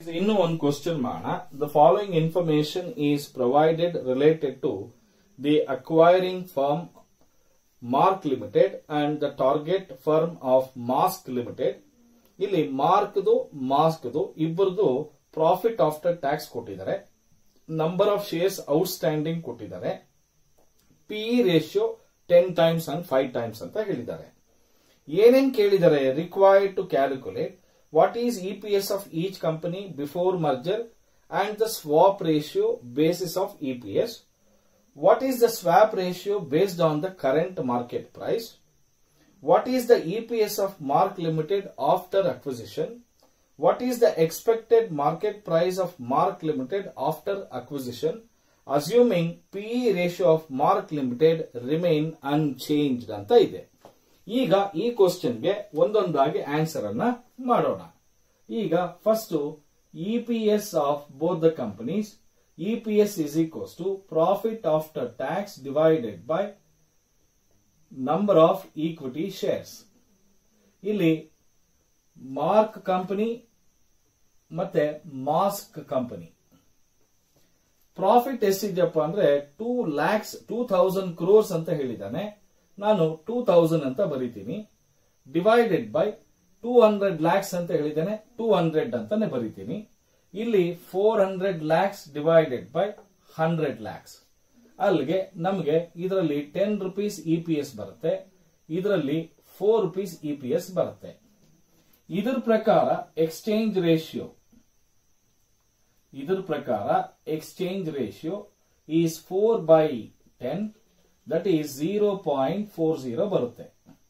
ಇನ್ನು ಒಂದು ಕ್ವಶನ್ ಮಾಡೋಣ the following information is provided related to the acquiring firm Mark Limited and the target firm of Mask Limited ಇಲ್ಲಿ ಮಾರ್ಕ್ದು ಮಾಸ್ಕ್ದು ಇಬ್ಬರದು ಪ್ರಾಫಿಟ್ ಆಫ್ಟರ್ ಟ್ಯಾಕ್ಸ್ ಕೊಟ್ಟಿದ್ದಾರೆ ನಂಬರ್ ಆಫ್ ಶೇರ್ಸ್ ಔಟ್ಸ್ಟ್ಯಾಂಡಿಂಗ್ ಕೊಟ್ಟಿದ್ದಾರೆ PE ratio ten times and five times ಅಂತ ಹೇಳಿದ್ದಾರೆ ಏನೇನ್ ಕೇಳಿದ್ದಾರೆ required to calculate what is EPS of each company before merger and the swap ratio basis of EPS what is the swap ratio based on the current market price? What is the EPS of Mark Limited after acquisition? What is the expected market price of Mark Limited after acquisition? Assuming PE ratio of Mark Limited remain unchanged ಅಂತ ಇದೆ ಈಗ ಈ ಕ್ವಶನ್ಗೆ ಒಂದೊಂದಾಗಿ answer ಅನ್ನ ಮಾಡೋಣ ಈಗ first E P S of both the companies EPS is equals to profit after tax divided by number of equity shares. ಇಲ್ಲಿ ಮಾರ್ಕ್ ಕಂಪನಿ ಮತ್ತೆ ಮಾಸ್ಕ್ ಕಂಪನಿ ಪ್ರಾಫಿಟ್ ಎಷ್ಟಿದೆಯಪ್ಪ ಅಂದ್ರೆ two lakhs two thousand crores ಅಂತ ಹೇಳಿದ್ದಾನೆ ನಾನು ಟೂ ಥೌಸಂಡ್ ಅಂತ ಬರಿತೀನಿ divided by two hundred lakhs ಅಂತ ಹೇಳಿದ್ದೇನೆ ಟೂ ಹಂಡ್ರೆಡ್ ಅಂತಾನೆ ಬರಿತೀನಿ ಇಲ್ಲಿ four hundred lakhs divided by hundred lakhs ಅಲ್ಲಿಗೆ ನಮಗೆ ಇದರಲ್ಲಿ ten rupees E P S ಬರುತ್ತೆ ಇದರಲ್ಲಿ four rupees E P S ಬರುತ್ತೆ ಇದರ ಪ್ರಕಾರ ಎಕ್ಸ್ಚೇಂಜ್ ರೇಷಿಯೋ ಇದರ ಪ್ರಕಾರ exchange ratio is four by ten that is zero point four zero ಬರುತ್ತೆ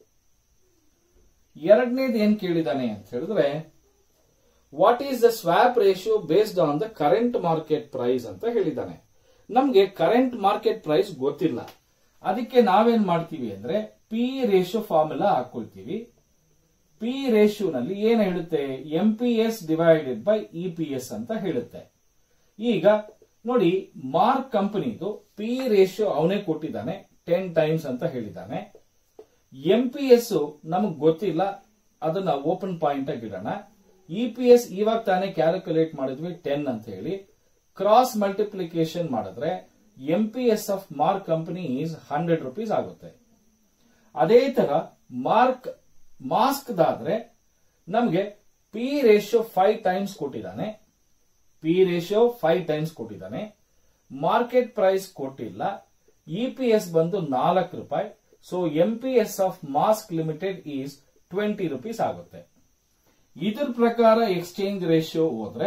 ಎರಡನೇದು ಏನ್ ಕೇಳಿದಾನೆ ಅಂತ ಹೇಳಿದ್ರೆ what is the swap ratio based on the current market price ಅಂತ ಹೇಳಿದ್ದಾನೆ ನಮ್ಗೆ ಕರೆಂಟ್ ಮಾರ್ಕೆಟ್ ಪ್ರೈಸ್ ಗೊತ್ತಿಲ್ಲ ಅದಕ್ಕೆ ನಾವೇನ್ ಮಾಡ್ತೀವಿ ಅಂದ್ರೆ ಪಿ ರೇಷಿಯೋ ಫಾರ್ಮುಲಾ ಹಾಕೊಳ್ತೀವಿ ಪಿ ರೇಷಿಯೋನಲ್ಲಿ ಏನ್ ಹೇಳುತ್ತೆ M P S divided by E P S ಅಂತ ಹೇಳುತ್ತೆ ಈಗ ನೋಡಿ ಮಾರ್ಕ್ ಕಂಪನಿದು ಪಿ ರೇಷಿಯೋ ಅವನೇ ಕೊಟ್ಟಿದ್ದಾನೆ ಟೆನ್ ಟೈಮ್ಸ್ ಅಂತ ಹೇಳಿದ್ದಾನೆ ಎಂ ಪಿ ಎಸ್ ನಮಗ್ ಗೊತ್ತಿಲ್ಲ ಅದನ್ನ ಓಪನ್ ಪಾಯಿಂಟ್ ಆಗಿ ಇಡೋಣ ಇ ಪಿ ಎಸ್ ಇವಾಗ ತಾನೇ ಕ್ಯಾಲ್ಕುಲೇಟ್ ಮಾಡಿದ್ವಿ ಟೆನ್ ಅಂತ ಹೇಳಿ ಕ್ರಾಸ್ ಮಲ್ಟಿಪ್ಲಿಕೇಶನ್ ಮಾಡಿದ್ರೆ M P S of Mark company is hundred rupees ಆಗುತ್ತೆ ಅದೇ ತರ ಮಾರ್ಕ್ ಮಾಸ್ಕ್ ದಾದ್ರೆ ನಮಗೆ ಪಿ ರೇಷಿಯೋ ಫೈವ್ ಟೈಮ್ಸ್ ಕೊಟ್ಟಿದ್ದಾನೆ ಪಿ ರೇಷಿಯೋ ಫೈವ್ ಟೈಮ್ಸ್ ಕೊಟ್ಟಿದ್ದಾನೆ ಮಾರ್ಕೆಟ್ ಪ್ರೈಸ್ ಕೊಟ್ಟಿಲ್ಲ ಇ ಪಿ ಎಸ್ ಬಂದು ನಾಲ್ಕು ರೂಪಾಯಿ so M P S of Mask Limited is twenty rupees ಆಗುತ್ತೆ ಇದರ ಪ್ರಕಾರ ಎಕ್ಸ್ಚೇಂಜ್ ರೇಷಿಯೋ ಹೋದ್ರೆ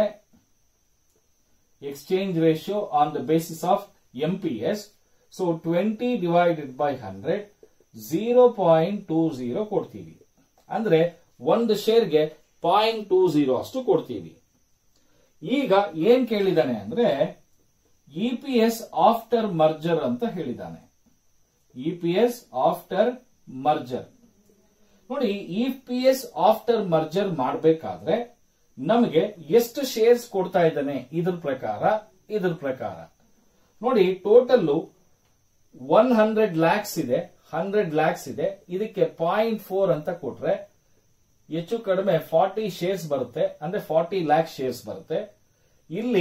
exchange ratio on the basis of M P S so twenty divided by hundred zero point two zero ಕೊಡ್ತೀವಿ ಅಂದ್ರೆ ಒಂದು ಶೇರ್ಗೆ ಪಾಯಿಂಟ್ ಟೂ ಜೀರೋ ಅಷ್ಟು ಕೊಡ್ತೀವಿ ಈಗ ಏನ್ ಕೇಳಿದಾನೆ ಅಂದ್ರೆ E P S after merger ಅಂತ ಹೇಳಿದ್ದಾನೆ E P S after merger ನೋಡಿ E P S after merger ಮಾಡಬೇಕಾದ್ರೆ ನಮಗೆ ಎಷ್ಟು ಶೇರ್ಸ್ ಕೊಡ್ತಾ ಇದ್ದಾನೆ ಇದ್ರ ಪ್ರಕಾರ ಇದ್ರ ಪ್ರಕಾರ ನೋಡಿ ಟೋಟಲ್ ಒನ್ ಹಂಡ್ರೆಡ್ ಲ್ಯಾಕ್ಸ್ ಇದೆ ಹಂಡ್ರೆಡ್ ಲ್ಯಾಕ್ಸ್ ಇದೆ ಇದಕ್ಕೆ ಪಾಯಿಂಟ್ ಫೋರ್ ಅಂತ ಕೊಟ್ರೆ ಹೆಚ್ಚು ಕಡಿಮೆ ಫಾರ್ಟಿ ಶೇರ್ಸ್ ಬರುತ್ತೆ ಅಂದ್ರೆ ಫಾರ್ಟಿ ಲ್ಯಾಕ್ ಶೇರ್ಸ್ ಬರುತ್ತೆ ಇಲ್ಲಿ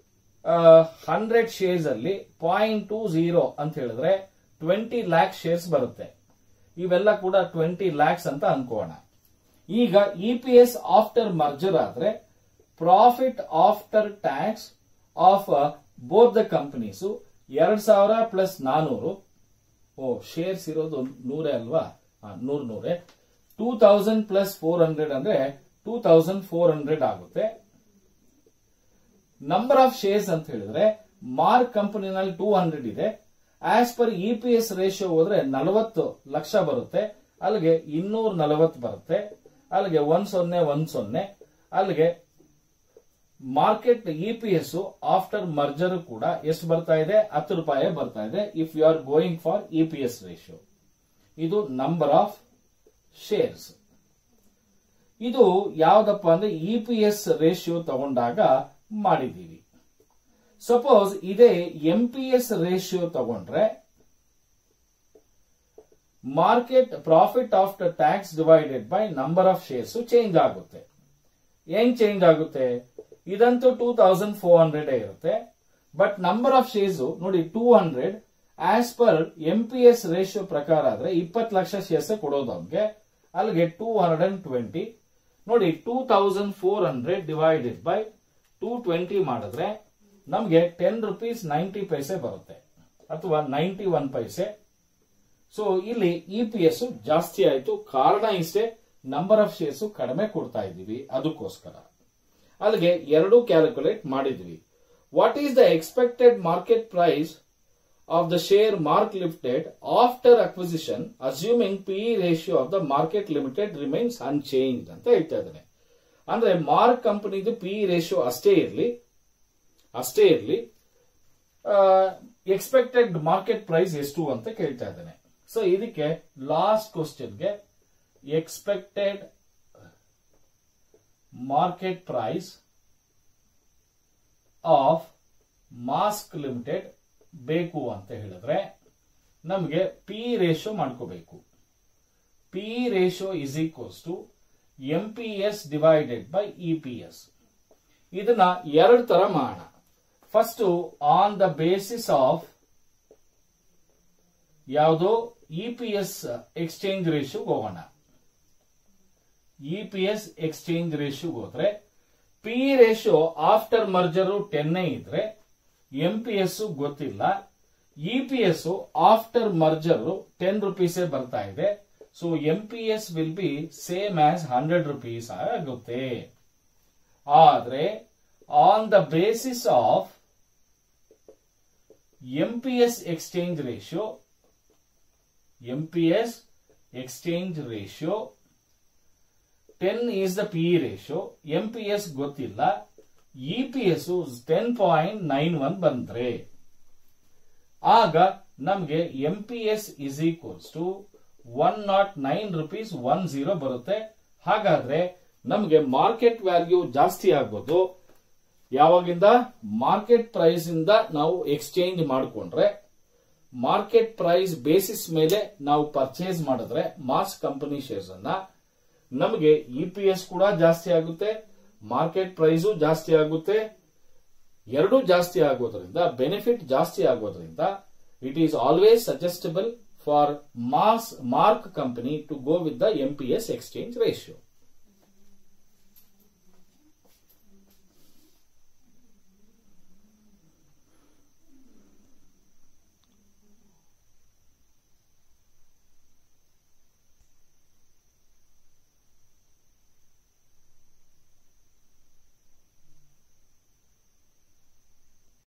ಹಂಡ್ರೆಡ್ ಶೇರ್ಸ್ ಅಲ್ಲಿ ಪಾಯಿಂಟ್ ಟೂ ಜೀರೋ ಅಂತ ಹೇಳಿದ್ರೆ ಟ್ವೆಂಟಿ ಲ್ಯಾಕ್ ಶೇರ್ಸ್ ಬರುತ್ತೆ ಇವೆಲ್ಲ ಕೂಡ ಟ್ವೆಂಟಿ ಲ್ಯಾಕ್ಸ್ ಅಂತ ಅನ್ಕೋಣ ಈಗ E P S after merger ಆದ್ರೆ profit after tax of both the companies ಎರಡ್ ಸಾವಿರ ಪ್ಲಸ್ ನಾನೂರು ಓ ಶೇರ್ಸ್ ಇರೋದು ನೂರೇ ಅಲ್ವಾ ನೂರ್ ನೂರೇ two thousand plus four hundred ಅಂದ್ರೆ ಟೂ ತೌಸಂಡ್ ಫೋರ್ ಹಂಡ್ರೆಡ್ ಆಗುತ್ತೆ ನಂಬರ್ ಆಫ್ ಶೇರ್ಸ್ ಅಂತ ಹೇಳಿದ್ರೆ ಮಾರ್ಕ್ ಕಂಪನಿನಲ್ಲಿ ಟೂ ಹಂಡ್ರೆಡ್ ಇದೆ as per E P S ratio ಹೋದ್ರೆ ನಲವತ್ತು ಲಕ್ಷ ಬರುತ್ತೆ ಅಲ್ಲಿಗೆ ಇನ್ನೂರ ನಲವತ್ತು ಬರುತ್ತೆ ಅಲ್ಲಿಗೆ ಒಂದ್ ಸೊನ್ನೆ ಒಂದ್ ಸೊನ್ನೆ ಅಲ್ಲಿಗೆ market E P S after merger ಕೂಡ ಎಷ್ಟು ಬರ್ತಾ ಇದೆ ಹತ್ತು ರೂಪಾಯಿ ಬರ್ತಾ ಇದೆ if you are going for E P S ratio ಇದು ನಂಬರ್ ಆಫ್ ಶೇರ್ಸ್ ಇದು ಯಾವ್ದಪ್ಪ ಅಂದ್ರೆ ಇ ಪಿ ಎಸ್ ರೇಷಿಯೋ ತಗೊಂಡಾಗ ಮಾಡಿದ್ದೀವಿ ಸಪೋಸ್ ಇದೇ ಎಂ ಪಿ ಎಸ್ ರೇಷಿಯೋ ತಗೊಂಡ್ರೆ market profit after tax divided by number of shares change ಆಗುತ್ತೆ ಹೆಂಗ್ ಚೇಂಜ್ ಆಗುತ್ತೆ ಇದಂತೂ ಟೂ ತೌಸಂಡ್ ಫೋರ್ ಹಂಡ್ರೆಡ್ ಇರುತ್ತೆ ಬಟ್ ನಂಬರ್ ಆಫ್ ಶೇರ್ಸ್ ನೋಡಿ two hundred as per M P S ratio ಪ್ರಕಾರ ಆದ್ರೆ ಇಪ್ಪತ್ತು ಲಕ್ಷ ಶೇರ್ಸ್ ಕೊಡೋದು ಅವ್ನಿಗೆ ಅಲ್ಲಿಗೆ ಟೂ ಹಂಡ್ರೆಡ್ ಅಂಡ್ ಟ್ವೆಂಟಿ ನೋಡಿ two thousand four hundred divided by two twenty ಮಾಡಿದ್ರೆ ನಮಗೆ ಟೆನ್ ರುಪೀಸ್ ನೈಂಟಿ ಪೈಸೆ ಬರುತ್ತೆ ಅಥವಾ ನೈಂಟಿ ಒನ್ ಪೈಸೆ ಸೊ ಇಲ್ಲಿ ಇ ಪಿ ಎಸ್ ಜಾಸ್ತಿ ಆಯ್ತು ಕಾರಣ ಇಷ್ಟೇ ನಂಬರ್ ಆಫ್ ಶೇರ್ಸ್ ಕಡಿಮೆ ಕೊಡ್ತಾ ಇದ್ದೀವಿ ಅದಕ್ಕೋಸ್ಕರ ಅಲ್ಲಿಗೆ ಎರಡು ಕ್ಯಾಲ್ಕುಲೇಟ್ ಮಾಡಿದ್ವಿ what is the expected market price of the share Mark Limited after acquisition assuming P ratio of the market limited remains unchanged ಅಂತ ಹೇಳ್ತಾ ಇದ್ದಾನೆ ಅಂದ್ರೆ ಮಾರ್ಕ್ ಕಂಪನಿದು ಪಿ ರೇಷಿಯೋ ಅಷ್ಟೇ ಇರಲಿ ಅಷ್ಟೇ ಇರಲಿ ಎಕ್ಸ್ಪೆಕ್ಟೆಡ್ ಮಾರ್ಕೆಟ್ ಪ್ರೈಸ್ ಎಷ್ಟು ಅಂತ ಕೇಳ್ತಾ ಇದ್ದಾನೆ ಸೊ ಇದಕ್ಕೆ ಲಾಸ್ಟ್ ಕ್ವಶನ್ಗೆ expected market price of Mask Limited ಬೇಕು ಅಂತ ಹೇಳಿದ್ರೆ ನಮಗೆ ಪಿ ರೇಷಿಯೋ ಮಾಡ್ಕೋಬೇಕು P ratio is equals to M P S divided by E P S ಇದನ್ನ ಎರಡು ತರ ಮಾಡೋಣ first on the basis of ಯಾವುದೋ ಇ ಪಿ ಎಸ್ ಎಕ್ಸ್ಚೇಂಜ್ ರೇಷಿಯೋಗೆ ಹೋಗೋಣ ಇ ಪಿ ಎಸ್ ಎಕ್ಸ್ಚೇಂಜ್ ರೇಷಿಯೋಗೆ ಹೋದ್ರೆ ಪಿ ರೇಷಿಯೋ ಆಫ್ಟರ್ ಮರ್ಜರು ಟೆನ್ನೇ ಇದ್ರೆ ಎಂ ಪಿ ಎಸ್ ಗೊತ್ತಿಲ್ಲ E P S after merger ten ರುಪೀಸೇ ಬರ್ತಾ ಇದೆ so M P S will be same as hundred rupees ಆಗುತ್ತೆ ಆದ್ರೆ on the basis of M P S exchange ratio M P S exchange ratio ten is the P ratio M P S ಗೊತ್ತಿಲ್ಲ E P S ten point nine one ಬಂದ್ರೆ ಆಗ ನಮಗೆ M P S is equals to one not nine rupees one zero ಬರುತ್ತೆ ಹಾಗಾದ್ರೆ ನಮಗೆ market value ಜಾಸ್ತಿ ಆಗ್ಬೋದು ಯಾವಾಗಿಂದ ಮಾರ್ಕೆಟ್ ಪ್ರೈಸ್ ಇಂದ ನಾವು ಎಕ್ಸ್ಚೇಂಜ್ ಮಾಡಿಕೊಂಡ್ರೆ ಮಾರ್ಕೆಟ್ ಪ್ರೈಸ್ ಬೇಸಿಸ್ ಮೇಲೆ ನಾವು ಪರ್ಚೇಸ್ ಮಾಡಿದ್ರೆ ಮಾಸ್ ಕಂಪನಿ ಶೇರ್ಸ್ ಅನ್ನ ನಮಗೆ ಇ ಪಿ ಎಸ್ ಕೂಡ ಜಾಸ್ತಿ ಆಗುತ್ತೆ ಮಾರ್ಕೆಟ್ ಪ್ರೈಸು ಜಾಸ್ತಿ ಆಗುತ್ತೆ ಎರಡೂ ಜಾಸ್ತಿ ಆಗೋದ್ರಿಂದ ಬೆನಿಫಿಟ್ ಜಾಸ್ತಿ ಆಗೋದ್ರಿಂದ it is always suggestable for mas Mark company to go with the M P S exchange ratio